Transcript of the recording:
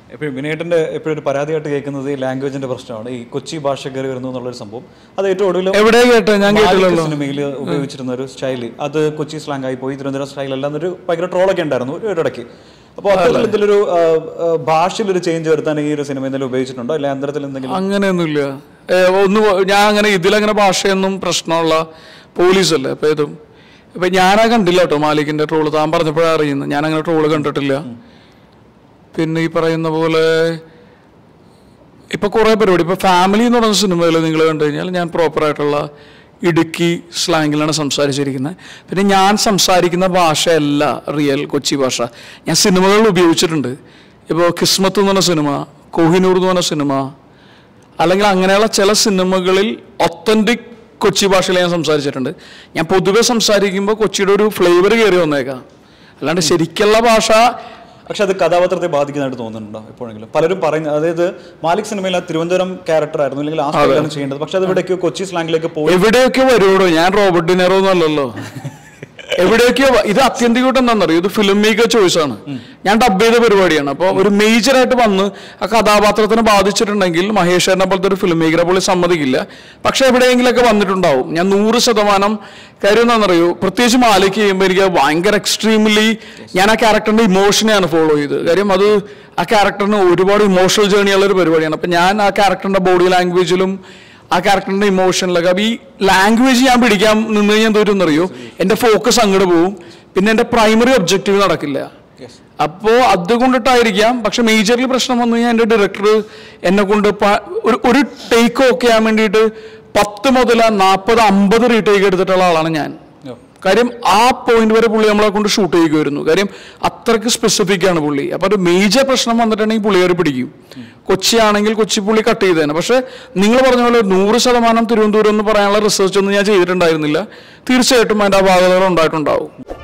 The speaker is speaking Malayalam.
എപ്പോഴും വിനയേട്ടൻ്റെ എപ്പോഴും ഒരു പരാതിയായിട്ട് കേൾക്കുന്നത് ഈ ലാംഗ്വേജിന്റെ പ്രശ്നമാണ് ഈ കൊച്ചി ഭാഷ കയറി വരുന്നു എന്നുള്ളൊരു സംഭവം അത് ഏറ്റവും ഒടുവിൽ എവിടെ കേട്ടെ ഞാൻ കേട്ടില്ലല്ലോ സിനിമയിൽ ഉപയോഗിച്ചിരുന്ന ഒരു സ്റ്റൈല് അത് കൊച്ചി സ്ലാങ് ആയി പോയി തിരുവനന്തപുരം സ്റ്റൈൽ അല്ല എന്നൊരു ഭയങ്കര ട്രോളൊക്കെ ഉണ്ടായിരുന്നു ഒരു ഒരിടയ്ക്ക് അപ്പോൾ അത്തരത്തിൽ ഇതിലൊരു ആ, ആ, ഭാഷയിലൊരു ചേഞ്ച് വരുത്താൻ ഈ ഒരു സിനിമ എന്തെങ്കിലും ഉപയോഗിച്ചിട്ടുണ്ടോ അല്ലെ അന്തരത്തിൽ എന്തെങ്കിലും അങ്ങനെയൊന്നുമില്ല ഏ, ഒന്ന് ഞാൻ അങ്ങനെ ഇതിലങ്ങനെ ഭാഷയൊന്നും പ്രശ്നമുള്ള പോലീസല്ലേ ഇപ്പൊ ഇതും ഇപ്പൊ ഞാനാ കണ്ടില്ല കേട്ടോ മാലിക്കിന്റെ ട്രോള് താൻ പറഞ്ഞപ്പോഴാണ് അറിയുന്നത് ഞാൻ അങ്ങനെ ട്രോള് കണ്ടിട്ടില്ല പിന്നെ ഈ പറയുന്ന പോലെ ഇപ്പൊ കുറെ പരിപാടി ഇപ്പൊ ഫാമിലി എന്ന് പറയുന്ന സിനിമയിൽ നിങ്ങൾ കണ്ടു കഴിഞ്ഞാൽ ഞാൻ പ്രോപ്പർ ആയിട്ടുള്ള ഇടുക്കി സ്ലാങ്ങിലാണ് സംസാരിച്ചിരിക്കുന്നത് പിന്നെ ഞാൻ സംസാരിക്കുന്ന ഭാഷയല്ല റിയൽ കൊച്ചി ഭാഷ ഞാൻ സിനിമകളിൽ ഉപയോഗിച്ചിട്ടുണ്ട് ഇപ്പോൾ കിസ്മത്ത് എന്ന് പറഞ്ഞ സിനിമ കോഹിനൂർ എന്ന് പറഞ്ഞ സിനിമ അല്ലെങ്കിൽ അങ്ങനെയുള്ള ചില സിനിമകളിൽ ഒത്തൻറ്റിക് കൊച്ചി ഭാഷയിൽ ഞാൻ സംസാരിച്ചിട്ടുണ്ട് ഞാൻ പൊതുവെ സംസാരിക്കുമ്പോൾ കൊച്ചിയുടെ ഒരു ഫ്ലേവർ കയറി വന്നേക്കാം അല്ലാണ്ട് ശരിക്കുള്ള ഭാഷ പക്ഷെ അത് കഥാപാത്രത്തെ ബാധിക്കുന്നതായിട്ട് തോന്നുന്നുണ്ടോ എപ്പോഴെങ്കിലും പലരും പറയുന്നത് അതായത് മാലിക് സിനിമയിൽ ആ തിരുവനന്തപുരം ക്യാരക്ടർ ആയിരുന്നു അല്ലെങ്കിൽ ആ സ്റ്റൈലാണ് ചെയ്യേണ്ടത് പക്ഷെ അത് ഇവിടേക്ക് കൊച്ചി സ്ലാങ്ങിലേക്ക് പോയി എവിടെയൊക്കെ വരുവോടോ ഞാൻ റോബർട്ട് ഡിനറോ ഒന്നും അല്ലല്ലോ എവിടെയൊക്കെയോ വ- ഇത് അത്യന്തികമായിട്ട് എന്താണെന്നറിയോ ഇത് ഫിലിം മേക്കർ ചോയ്സ് ആണ് ഞാൻ ഡബ് ചെയ്ത പരിപാടിയാണ് അപ്പോൾ ഒരു മേജർ ആയിട്ട് വന്ന് ആ കഥാപാത്രത്തിനെ ബാധിച്ചിട്ടുണ്ടെങ്കിൽ മഹേശ്വരനെ പോലത്തെ ഒരു ഫിലിം മേക്കറെ പോലെ സമ്മതിക്കില്ല പക്ഷെ എവിടെയെങ്കിലൊക്കെ വന്നിട്ടുണ്ടാവും ഞാൻ നൂറ് ശതമാനം കാര്യം എന്താണെന്നറിയോ പ്രത്യേകിച്ച് മാലിക്ക് ചെയ്യുമ്പോൾ എനിക്ക് ഭയങ്കര എക്സ്ട്രീംലി ഞാൻ ആ ക്യാരക്ടറിന്റെ ഇമോഷനെയാണ് ഫോളോ ചെയ്ത് കാര്യം അത് ആ ക്യാരക്ടറിന് ഒരുപാട് ഇമോഷണൽ ജേർണി ഉള്ള ഒരു പരിപാടിയാണ് അപ്പം ഞാൻ ആ ക്യാരക്ടറിന്റെ ബോഡി ലാംഗ്വേജിലും ആ ക്യാരക്ടറിന്റെ ഇമോഷനിലൊക്കെ അപ്പൊ ഈ ലാംഗ്വേജ് ഞാൻ പിടിക്കാൻ നിന്ന് കഴിഞ്ഞാൽ എന്തോരും അറിയോ എന്റെ ഫോക്കസ് അങ്ങോട്ട് പോവും പിന്നെ എന്റെ പ്രൈമറി ഒബ്ജക്റ്റീവ് നടക്കില്ല അപ്പോൾ അതുകൊണ്ടിട്ടായിരിക്കാം പക്ഷെ മേജർലി പ്രശ്നം വന്നു കഴിഞ്ഞാൽ എൻ്റെ ഡയറക്ടർ എന്നെ കൊണ്ട് പ- ഒരു ഒരു ടേക്ക് ഓക്കെ ചെയ്യാൻ വേണ്ടിയിട്ട് പത്ത് മുതൽ നാൽപ്പത് അമ്പത് റീടേക്ക് എടുത്തിട്ടുള്ള ആളാണ് ഞാൻ കാര്യം ആ പോയിന്റ് വരെ പുള്ളി നമ്മളെ കൊണ്ട് ഷൂട്ട് ചെയ്യുമായിരുന്നു കാര്യം അത്രയ്ക്ക് സ്പെസിഫിക് ആണ് പുള്ളി അപ്പൊ ഒരു മേജർ പ്രശ്നം വന്നിട്ടുണ്ടെങ്കിൽ പുള്ളി കയറി പിടിക്കും കൊച്ചി ആണെങ്കിൽ കൊച്ചി പുള്ളി കട്ട് ചെയ്തേനെ പക്ഷെ നിങ്ങൾ പറഞ്ഞ പോലെ നൂറ് ശതമാനം തിരുവനന്തപുരം എന്ന് പറയാനുള്ള റിസർച്ച് ഒന്നും ഞാൻ ചെയ്തിട്ടുണ്ടായിരുന്നില്ല തീർച്ചയായിട്ടും അതിന്റെ അപാകതകൾ ഉണ്ടായിട്ടുണ്ടാവും